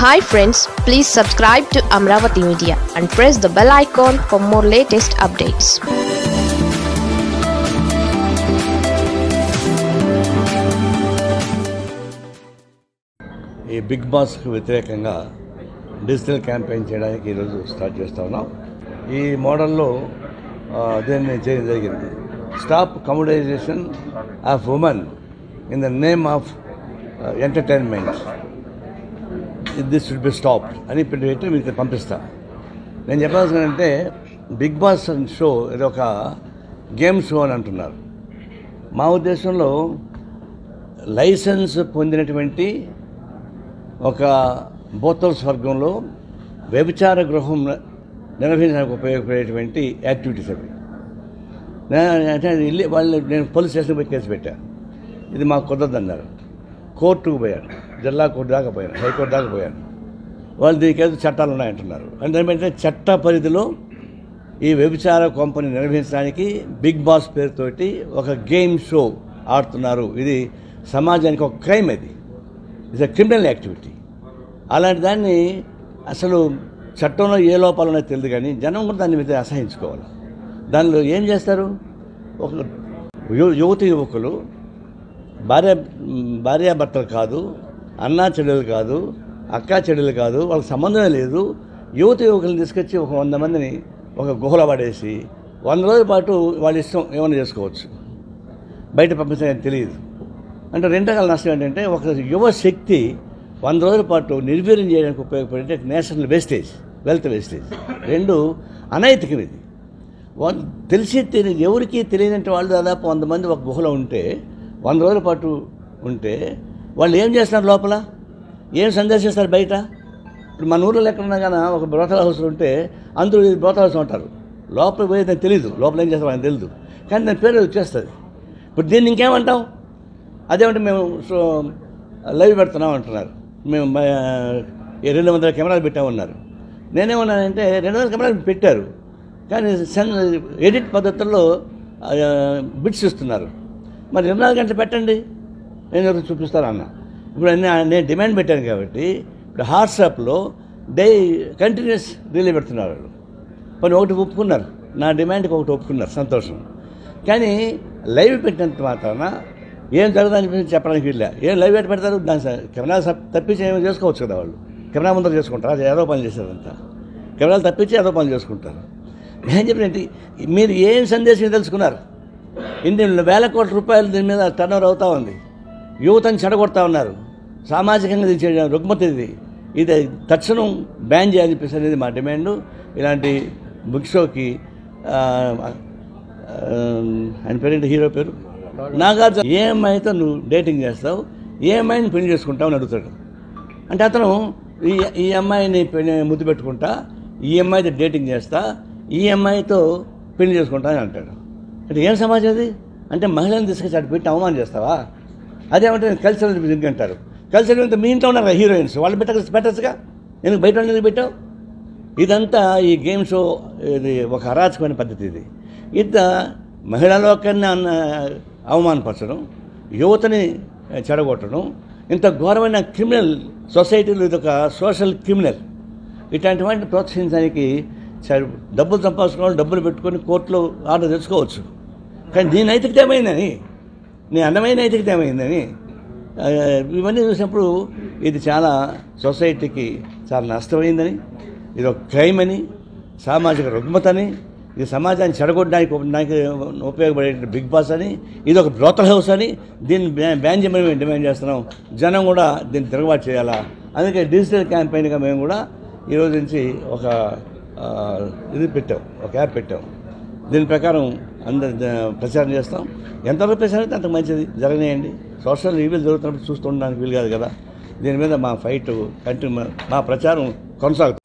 hi friends please subscribe to Amaravati media and press the bell icon for more latest updates ఈ big బాస్కు వ్యతిరేకంగా digital campaign చేయడానికి ఈరోజు start చేస్తా ఉన్నాం ఈ మోడల్లో ఆ, దీన్ని చేయడం జరిగింది stop commodization of women in the name of entertainment this should be stopped అని పెట్టి మీకు పంపిస్తా నేను చెప్పాల్సిందంటే బిగ్ బాస్ షో ఇది ఒక గేమ్ షో అని అంటున్నారు మా ఉద్దేశంలో లైసెన్స్ పొందినటువంటి ఒక బోతల్ స్వర్గంలో వ్యభిచార గృహం నిర్వహించడానికి ఉపయోగపడేటువంటి యాక్టివిటీస్ అవి నే- అంటే అది వెళ్ళి వాళ్ళు నేను పోలీస్ స్టేషన్ పోయి కేసు పెట్టాను ఇది మాకు కుదరదన్నారు కోర్టుకు పోయాను జిల్లా కోర్టు దాకా పోయాను హైకోర్టు దాకా పోయాను వాళ్ళు దీనికేదో చట్టాలు ఉన్నాయంటున్నారు అంటే ఏంటంటే చట్ట పరిధిలో ఈ వ్యభిచార కొంపని నిర్వహించడానికి బిగ్ బాస్ పేరుతోటి ఒక గేమ్ షో ఆడుతున్నారు ఇది సమాజానికి ఒక క్రైమ్ ఇది ఇట్స్ అ క్రిమినల్ యాక్టివిటీ అలాంటి దాన్ని అసలు చట్టంలో ఏ లోపాలు ఉన్నాయో తెలియదు కానీ జనం కూడా దాని మీద అసహించుకోవాలి దానిలో ఏం చేస్తారు ఒక యు- యువతి యువకులు భార్య భార్యాభర్తలు కాదు అన్నా చెల్లెలు కాదు అక్కా చెల్లెలు కాదు వాళ్ళకి సంబంధమే లేదు యువత యువకులను తీసుకొచ్చి ఒక వంద మందిని ఒక గుహలో పడేసి వంద రోజుల పాటు వాళ్ళ ఇష్టం ఏమైనా చేసుకోవచ్చు బయట పంపించడానికి తెలియదు అంటే రెండు రకాల నష్టం ఏంటంటే ఒక యువ శక్తి వంద రోజుల పాటు నిర్వీర్యం చేయడానికి ఉపయోగపడే నేషనల్ వేస్టేజ్ వెల్త్ వేస్టేజ్ రెండు అనైతికం ఇది వన్- తెలిసి తెలియదు ఎవరికి తెలియనంటే వాళ్ళు దాదాపు వంద మంది ఒక గుహలో ఉంటే వంద రోజుల పాటు ఉంటే వాళ్ళు ఏం చేస్తున్నారు లోపల ఏం సందర్శిస్తారు బయట ఇప్పుడు మన ఊళ్ళో ఎక్కడున్నా కానీ ఒక బ్రోతల హౌస్ ఉంటే అందరూ ఇది బ్రోతల హౌస్ ఉంటారు లోపల పోయేది తెలియదు లోపల ఏం చేస్తారో ఆయన తెలియదు కానీ దాని పేరు వచ్చేస్తుంది ఇప్పుడు దీన్ని ఇంకేమంటాం అదేమంటే మేము సో లైవ్ పెడుతున్నాం అంటున్నారు మేము మ- ఈ రెండు వందల కెమెరాలు పెట్టామన్నారు నేనేమన్నానంటే రెండు వందల కెమెరాలు పెట్టారు కానీ సెన్ ఎడిట్ పద్ధతుల్లో ఆ, బిట్స్ ఇస్తున్నారు మరి ఇరవై నాలుగు గంటలు పెట్టండి నేను ఎవరికి చూపిస్తాను అన్న ఇప్పుడు అన్ని నేను డిమాండ్ పెట్టాను కాబట్టి ఇప్పుడు వాట్సాప్లో డే కంటిన్యూస్ రిలే పెడుతున్నారు వాళ్ళు కొన్ని ఒకటి ఒప్పుకున్నారు నా డిమాండ్కి ఒకటి ఒప్పుకున్నారు సంతోషం కానీ లైవ్ పెట్టినంత మాత్రాన ఏం జరుగుతుందని చెప్పి చెప్పడానికి వీళ్ళ ఏం లైవ్ ఎట్ట పెడతారు దాని స- కెమెరా సప్- తప్పించి ఏమో చేసుకోవచ్చు కదా వాళ్ళు కెమెరా ముందర చేసుకుంటారు అది ఏదో పని చేసేదంతా కెమెరాలు తప్పించి ఏదో పని చేసుకుంటారు నేను చెప్పినట్టు మీరు ఏం సందేశం తెలుసుకున్నారు ఇన్ని వేల కోట్ల రూపాయలు దీని మీద టర్న్ ఓవర్ అవుతా ఉంది యువతని చెడగొడతా ఉన్నారు సామాజికంగా ఇది చేయడం రుగ్మత ఇది ఇది తక్షణం బ్యాన్ చేయాలని చెప్పేసి అనేది మా డిమాండ్ ఇలాంటి బుక్ షోకి ఆ, ఆ, ఆయన పేరేంటి హీరో పేరు నాగార్జున ఏ అమ్మాయితో నువ్వు డేటింగ్ చేస్తావు ఏ అమ్మాయిని పెళ్లి చేసుకుంటావు అని అడుగుతాడు అంటే అతను ఈ ఈ అమ్మాయిని పెళ్లి ముద్దు పెట్టుకుంటా ఈ అమ్మాయితో డేటింగ్ చేస్తా ఈ అమ్మాయితో పెళ్లి చేసుకుంటా అని అంటాడు అంటే ఏం సమాజం అది అంటే మహిళలను తీసుకొచ్చి అటు పెట్టి అవమానం చేస్తావా అదేమంటే కల్చరల్ డ్రింక్ అంటారు కల్చరల్ మీ ఇంట్లో ఉన్నారు హీరోయిన్స్ వాళ్ళు పెట్టక పెట్టచ్చుగా ఎందుకు బయట వాళ్ళని ఎందుకు పెట్టావు ఇదంతా ఈ గేమ్ షో ఇది ఒక అరాచకమైన పద్ధతి ఇది ఇంత మహిళలోకన్నా అన్న అవమానపరచడం యువతని చెడగొట్టడం ఇంత ఘోరమైన క్రిమినల్ సొసైటీలో ఇది ఒక సోషల్ క్రిమినల్ ఇట్లాంటి వాటిని ప్రోత్సహించడానికి చ- డబ్బులు సంపాదించుకున్న వాళ్ళు డబ్బులు పెట్టుకొని కోర్టులో ఆర్డర్ తెచ్చుకోవచ్చు కానీ నీ నైతికత ఏమైందని నీ అందమైన నైతికత ఏమైందని ఆ, ఇవన్నీ చూసినప్పుడు ఇది చాలా సొసైటీకి చాలా నష్టమైందని ఇది ఒక క్రైమ్ అని సామాజిక రుగ్మతని ఇది సమాజాన్ని చెడగొట్టడానికి ఉప- ఉపయోగపడే బిగ్ బాస్ అని ఇది ఒక బ్రోతల్ హౌస్ అని దీన్ని బ్యా- బ్యాన్ చేయమని మేము డిమాండ్ చేస్తున్నాం జనం కూడా దీన్ని తిరుగుబాటు చేయాలా అందుకే డిజిటల్ క్యాంపెయిన్గా మేము కూడా ఈరోజు నుంచి ఒక ఆ, ఇది పెట్టాం ఒక యాప్ పెట్టాం దీని ప్రకారం అందరు ద- ప్రచారం చేస్తాం ఎంతవరకు ప్రచారం అయితే అంత మంచిది జరగనేయండి సోషల్ ఈవెల్ జరుగుతున్నప్పుడు చూస్తుండడానికి వీలు కాదు కదా దీని మీద మా ఫైట్ కంటిన్యూ మా ప్రచారం కొనసాగుతుంది